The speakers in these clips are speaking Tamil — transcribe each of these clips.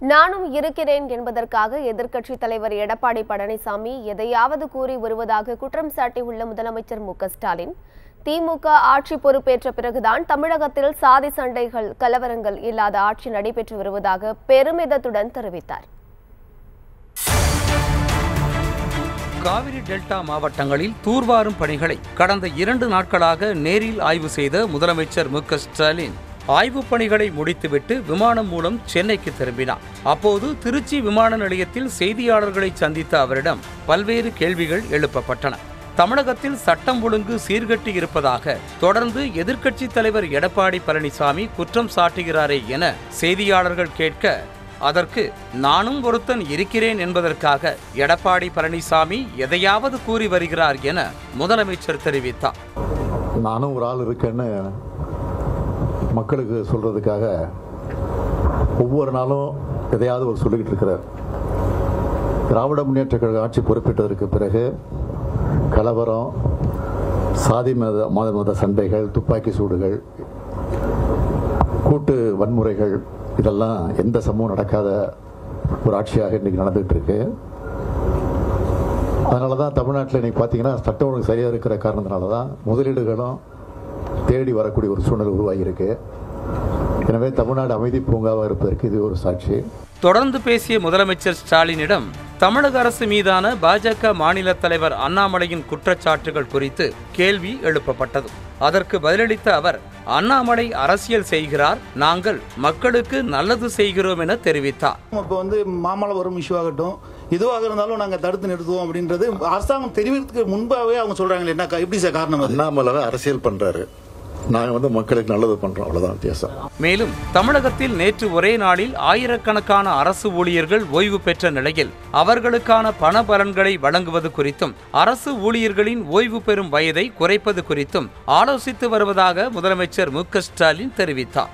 நானும் இருக்கிறேன் என்பதற்காக எதிர்க்கட்சித் தலைவர் எடப்பாடி பழனிசாமி எதையாவது கூறி வருவதாக குற்றம் சாட்டியுள்ள முதலமைச்சர் மு க ஸ்டாலின் திமுக ஆட்சி பொறுப்பேற்ற பிறகுதான் தமிழகத்தில் சாதி சண்டைகள் கலவரங்கள் இல்லாத ஆட்சி நடைபெற்று வருவதாக பெருமிதத்துடன் தெரிவித்தார் காவிரி டெல்டா மாவட்டங்களில் தூர்வாரும் பணிகளை கடந்த இரண்டு நாட்களாக நேரில் ஆய்வு செய்த முதலமைச்சர் மு க ஸ்டாலின் ஆய்வுப் பணிகளை முடித்துவிட்டு விமானம் மூலம் சென்னைக்கு திரும்பினார் அப்போது திருச்சி விமான நிலையத்தில் செய்தியாளர்களை சந்தித்த அவரிடம் பல்வேறு கேள்விகள் எழுப்பப்பட்டன தமிழகத்தில் சட்டம் ஒழுங்கு சீர்கட்டி இருப்பதாக தொடர்ந்து எதிர்க்கட்சித் தலைவர் எடப்பாடி பழனிசாமி குற்றம் சாட்டுகிறாரே என செய்தியாளர்கள் கேட்க அதற்கு நானும் ஒருத்தன் இருக்கிறேன் என்பதற்காக எடப்பாடி பழனிசாமி எதையாவது கூறி வருகிறார் என முதலமைச்சர் தெரிவித்தார் நானும் ஒரு ஆள் இருக்கேன்னு மக்களுக்கு சொல்றதுக்காக ஒவ்வொரு நாளும் எதையாவது ஒரு சொல்லிக்கிட்டு இருக்கிறார் திராவிட முன்னேற்ற கழக ஆட்சி பொறுப்பேற்றதற்கு பிறகு கலவரம் சாதி மத மத மத சண்டைகள் துப்பாக்கி சூடுகள் கூட்டு வன்முறைகள் இதெல்லாம் எந்த சமூகம் நடக்காத ஒரு ஆட்சியாக இன்னைக்கு நடந்துகிட்டு இருக்கு அதனால தான் தமிழ்நாட்டில் இன்னைக்கு பார்த்தீங்கன்னா சட்டம் ஒழுங்கு சரியாக இருக்கிற காரணத்தினால தான் முதலீடுகளும் தேடி வரக்கூடிய ஒரு சூழ்நிலை உருவாகியிருக்கு எனவே தமிழ்நாடு அமைதி பூங்காவாக இருப்பதற்கு இது ஒரு சாட்சி தொடர்ந்து பேசிய முதலமைச்சர் ஸ்டாலினிடம் தமிழக அரசு மீதான பாஜக மாநில தலைவர் அண்ணாமலையின் குற்றச்சாட்டுகள் குறித்து கேள்வி எழுப்பப்பட்டது அதற்கு பதிலளித்த அவர் அண்ணாமலை அரசியல் செய்கிறார் நாங்கள் மக்களுக்கு நல்லது செய்கிறோம் என தெரிவித்தார் இப்போ வந்து மாமல்லபுரம் இஷ்யூ ஆகட்டும் எதுவாக இருந்தாலும் நாங்கள் தடுத்து நிறுத்துவோம் அப்படின்றது அரசாங்கம் தெரிவிக்கிறதுக்கு முன்பாகவே அவங்க சொல்றாங்களே என்ன எப்படி சார் காரணம் அது அண்ணாமலை அரசியல் பண்றாரு நாங்கள் வந்து மக்களுக்கு நல்லது பண்றோம் அவ்வளவுதான் வித்தியாசம் மேலும் தமிழகத்தில் நேற்று ஒரே நாளில் ஆயிரக்கணக்கான அரசு ஊழியர்கள் ஓய்வு பெற்ற நிலையில் அவர்களுக்கான பண பலன்களை வழங்குவது குறித்தும் அரசு ஊழியர்களின் ஓய்வு பெறும் வயதை குறைப்பது குறித்தும் ஆலோசித்து வருவதாக முதலமைச்சர் மு க ஸ்டாலின் தெரிவித்தார்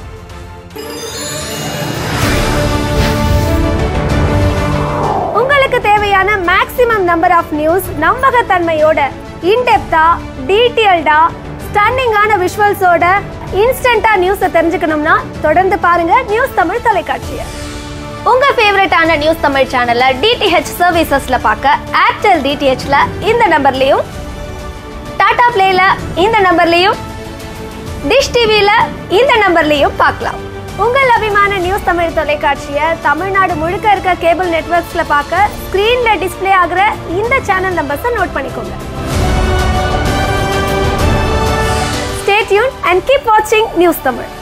உங்களுக்கு தேவையான மேக்ஸிமம் நம்பர் ஆஃப் நியூஸ் நம்பகத்தன்மையோட இன்டெப்தா டீட்டெயில்டா ஸ்டன்னிங்கான விஷுவல்ஸோட இன்ஸ்டன்டா நியூஸை தெரிஞ்சுக்கணும்னா தொடர்ந்து பாருங்க நியூஸ் தமிழ் தொலைக்காட்சியை உங்க ஃபேவரட்டான நியூஸ் தமிழ் சேனலை டிடிஹெச் சர்வீசஸ்ல பார்க்க ஏர்டெல் டிடிஹெச்ல இந்த நம்பர்லயும் டாடா பிளேல இந்த நம்பர்லயும் டிஷ் டிவில இந்த நம்பர்லயும் பார்க்கலாம் உங்கள் அபிமான நியூஸ் தமிழ் தொலைக்காட்சியை தமிழ்நாடு முழுக்க இருக்க கேபிள் நெட்வொர்க்ஸ்ல பார்க்க ஸ்கிரீன்ல டிஸ்ப்ளே ஆகுற இந்த சேனல் நம்பர்ஸை நோட் பண்ணிக்கோங்க ஸ்டே டியூன் அண்ட் கீப் வாட்சிங் நியூஸ் தமிழ்